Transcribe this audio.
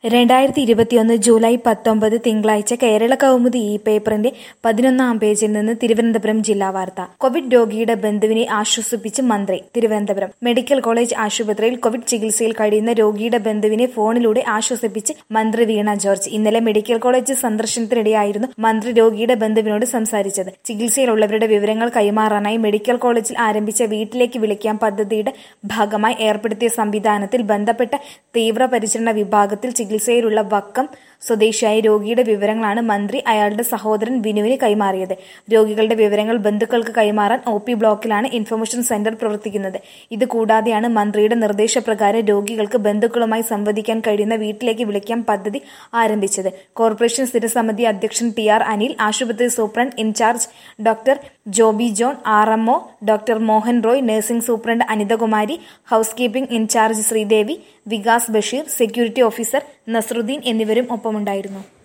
രണ്ടായിരത്തി ഇരുപത്തിയൊന്ന് ജൂലൈ പത്തൊമ്പത് തിങ്കളാഴ്ച കേരള കൗമുദി ഈ പേപ്പറിന്റെ പതിനൊന്നാം പേജിൽ നിന്ന് തിരുവനന്തപുരം ജില്ലാ വാർത്ത കോവിഡ് രോഗിയുടെ ബന്ധുവിനെ ആശ്വസിപ്പിച്ച് മന്ത്രി തിരുവനന്തപുരം മെഡിക്കൽ കോളേജ് ആശുപത്രിയിൽ കോവിഡ് ചികിത്സയിൽ കഴിയുന്ന രോഗിയുടെ ബന്ധുവിനെ ഫോണിലൂടെ ആശ്വസിപ്പിച്ച് മന്ത്രി വീണ ജോർജ് ഇന്നലെ മെഡിക്കൽ കോളേജ് സന്ദർശനത്തിനിടെയായിരുന്നു മന്ത്രി രോഗിയുടെ ബന്ധുവിനോട് സംസാരിച്ചത് ചികിത്സയിലുള്ളവരുടെ വിവരങ്ങൾ കൈമാറാനായി മെഡിക്കൽ കോളേജിൽ ആരംഭിച്ച വീട്ടിലേക്ക് വിളിക്കാം പദ്ധതിയുടെ ഭാഗമായി ഏർപ്പെടുത്തിയ സംവിധാനത്തിൽ ബന്ധപ്പെട്ട തീവ്രപരിചരണ വിഭാഗത്തിൽ ചികിത്സയിലുള്ള വക്കം സ്വദേശിയായ രോഗിയുടെ വിവരങ്ങളാണ് മന്ത്രി അയാളുടെ സഹോദരൻ വിനുവിന് കൈമാറിയത് രോഗികളുടെ വിവരങ്ങൾ ബന്ധുക്കൾക്ക് കൈമാറാൻ ഒ പി ബ്ലോക്കിലാണ് ഇൻഫർമേഷൻ സെന്റർ പ്രവർത്തിക്കുന്നത് ഇത് കൂടാതെയാണ് മന്ത്രിയുടെ നിർദ്ദേശപ്രകാരം രോഗികൾക്ക് ബന്ധുക്കളുമായി സംവദിക്കാൻ കഴിയുന്ന വീട്ടിലേക്ക് വിളിക്കാം പദ്ധതി ആരംഭിച്ചത് കോർപ്പറേഷൻ സ്ഥിരസമിതി അധ്യക്ഷൻ ടി ആർ അനിൽ ആശുപത്രി superintendent in charge doctor Joby John R MO doctor Mohan Roy nursing superintendent Anithakumari housekeeping in charge Sreedevi Vikas Basheer security officer Nasaruddin എന്നിവരും ഒപ്പമുണ്ടായിരുന്നു